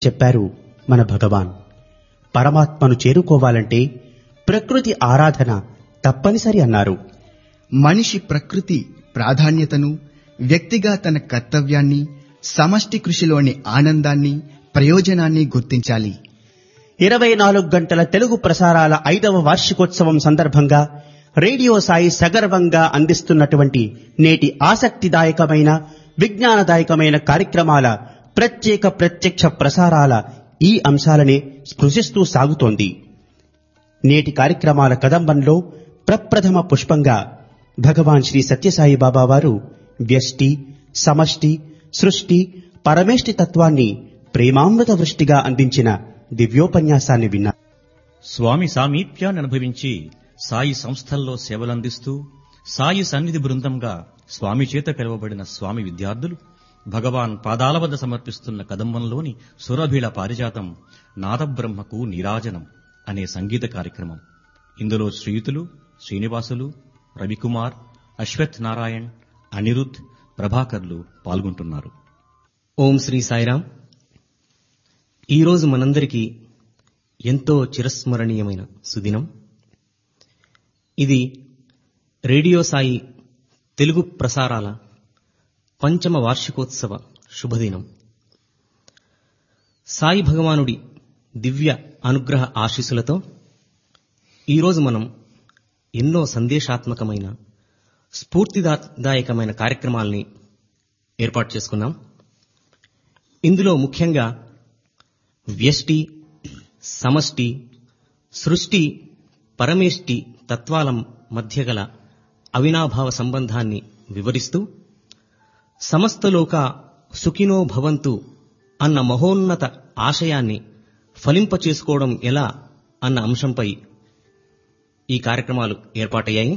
చెప్పారు మన భగవాన్ పరమాత్మను చేరుకోవాలంటే ప్రకృతి ఆరాధన తప్పనిసరి అన్నారు మనిషి ప్రకృతి ప్రాధాన్యతను వ్యక్తిగా తన కర్తవ్యాన్ని సమష్టి కృషిలోని ఆనందాన్ని ప్రయోజనాన్ని గుర్తించాలి ఇరవై నాలుగు గంటల తెలుగు ప్రసారాల ఐదవ వార్షికోత్సవం సందర్భంగా రేడియో సాయి సగర్వంగా అందిస్తున్నటువంటి నేటి ఆసక్తిదాయకమైన విజ్ఞానదాయకమైన కార్యక్రమాల ప్రత్యేక ప్రత్యక్ష ప్రసారాల ఈ అంశాలనే స్పృశిస్తూ సాగుతోంది నేటి కార్యక్రమాల కదంబంలో ప్రప్రథమ పుష్పంగా భగవాన్ శ్రీ సత్యసాయి బాబా వారు వ్యష్టి సమష్టి సృష్టి పరమేష్టి తత్వాన్ని ప్రేమామృత వృష్టిగా అందించిన దివ్యోపన్యాసాన్ని విన్నారు స్వామి సామీప్యాన్ని అనుభవించి సాయి సంస్థల్లో సేవలందిస్తూ సాయి సన్నిధి బృందంగా స్వామి చేత పిలువబడిన స్వామి విద్యార్థులు భగవాన్ పాదాల వద్ద సమర్పిస్తున్న కదంబంలోని సురభిళ పారిజాతం నాదబ్రహ్మకు నీరాజనం అనే సంగీత కార్యక్రమం ఇందులో శ్రీయుతులు శ్రీనివాసులు రవికుమార్ అశ్వత్ నారాయణ్ అనిరుద్ ప్రభాకర్లు పాల్గొంటున్నారు ఓం శ్రీ సాయిరాం ఈరోజు మనందరికీ ఎంతో చిరస్మరణీయమైన సుదినం ఇది రేడియో సాయి తెలుగు ప్రసారాల పంచమ వార్షికోత్సవ శుభదినం సాయి భగవానుడి దివ్య అనుగ్రహ ఆశీస్సులతో ఈరోజు మనం ఎన్నో సందేశాత్మకమైన స్ఫూర్తిదాయకమైన కార్యక్రమాల్ని ఏర్పాటు చేసుకున్నాం ఇందులో ముఖ్యంగా వ్యష్టి సమష్టి సృష్టి పరమేష్టి తత్వాల మధ్య గల అవినాభావ సంబంధాన్ని వివరిస్తూ సమస్తలోక సుఖినో భవంతు అన్న మహోన్నత ఆశయాన్ని ఫలింపచేసుకోవడం ఎలా అన్న అంశంపై ఈ కార్యక్రమాలు ఏర్పాటయ్యాయి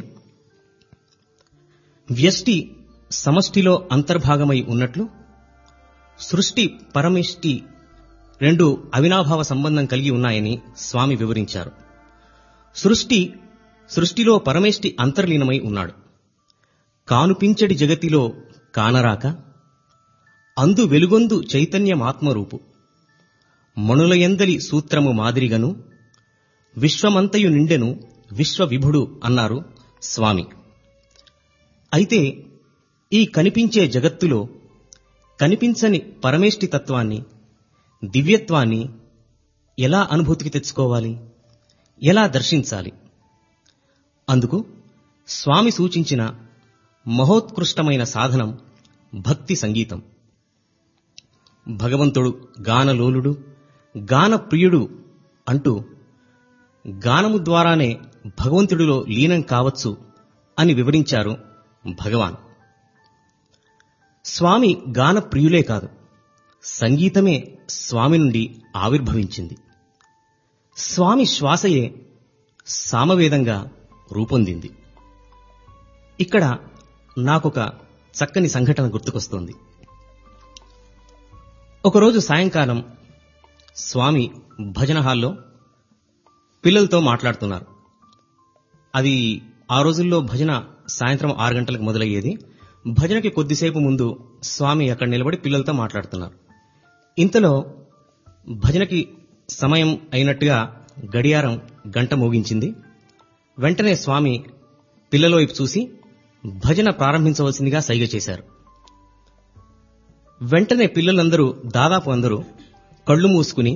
వ్యష్టి సమష్టిలో అంతర్భాగమై ఉన్నట్లు సృష్టి పరమిష్టి రెండు అవినాభావ సంబంధం కలిగి ఉన్నాయని స్వామి వివరించారు సృష్టి సృష్టిలో పరమేష్టి అంతర్లీనమై ఉన్నాడు కానుపించడి జగతిలో కానరాక అందు వెలుగొందు చైతన్యమాత్మరూపు మణులయందలి సూత్రము మాదిరిగను విశ్వమంతయు నిండెను విశ్వవిభుడు అన్నారు స్వామి అయితే ఈ కనిపించే జగత్తులో కనిపించని పరమేష్టి తత్వాన్ని దివ్యత్వాన్ని ఎలా అనుభూతికి తెచ్చుకోవాలి ఎలా దర్శించాలి అందుకు స్వామి సూచించిన మహోత్కృష్టమైన సాధనం భక్తి సంగీతం భగవంతుడు గానలోలుడు గానప్రియుడు అంటూ గానము ద్వారానే భగవంతుడిలో లీనం కావచ్చు అని వివరించారు భగవాన్ స్వామి గాన ప్రియులే కాదు సంగీతమే స్వామి నుండి ఆవిర్భవించింది స్వామి శ్వాసయే సామవేదంగా రూపొందింది ఇక్కడ నాకొక చక్కని సంఘటన గుర్తుకొస్తోంది ఒకరోజు సాయంకాలం స్వామి భజన హాల్లో పిల్లలతో మాట్లాడుతున్నారు అది ఆ రోజుల్లో భజన సాయంత్రం ఆరు గంటలకు మొదలయ్యేది భజనకి కొద్దిసేపు ముందు స్వామి అక్కడ నిలబడి పిల్లలతో మాట్లాడుతున్నారు ఇంతలో భజనకి సమయం అయినట్టుగా గడియారం గంట మోగించింది వెంటనే స్వామి పిల్లల వైపు చూసి భజన ప్రారంభించవలసిందిగా సైగ చేశారు వెంటనే పిల్లలందరూ దాదాపు అందరూ కళ్ళు మూసుకుని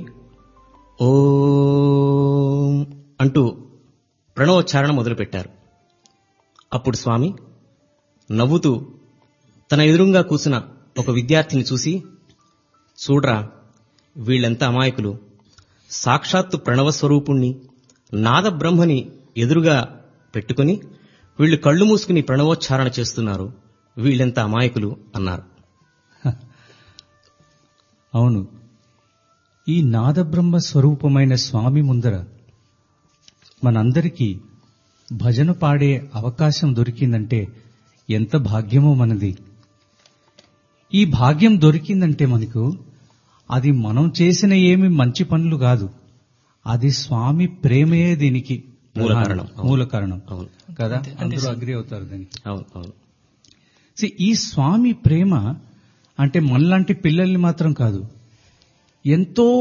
ఓం అంటూ ప్రణవోచ్చారణ మొదలుపెట్టారు అప్పుడు స్వామి నవ్వుతూ తన ఎదురుగా కూసిన ఒక విద్యార్థిని చూసి చూడ్రా వీళ్ళెంత అమాయకులు సాక్షాత్తు ప్రణవస్వరూపుణ్ణి నాదబ్రహ్మని ఎదురుగా పెట్టుకుని వీళ్ళు కళ్ళు మూసుకుని ప్రణవోచ్చారణ చేస్తున్నారు వీళ్ళెంత అమాయకులు అన్నారు అవును ఈ నాదబ్రహ్మ స్వరూపమైన స్వామి ముందర మనందరికీ భజన పాడే అవకాశం దొరికిందంటే ఎంత భాగ్యమో మనది ఈ భాగ్యం దొరికిందంటే మనకు అది మనం చేసిన ఏమి మంచి పనులు కాదు అది స్వామి ప్రేమే దీనికి మూల ప్రధానం, కారణం. అవును. మూల కారణం అవును కదా అందరూ అగ్రి అవుతారు దానికి అవును అవును See, ఈ స్వామి ప్రేమ అంటే మనలాంటి పిల్లల్ని మాత్రం కాదు ఎంతో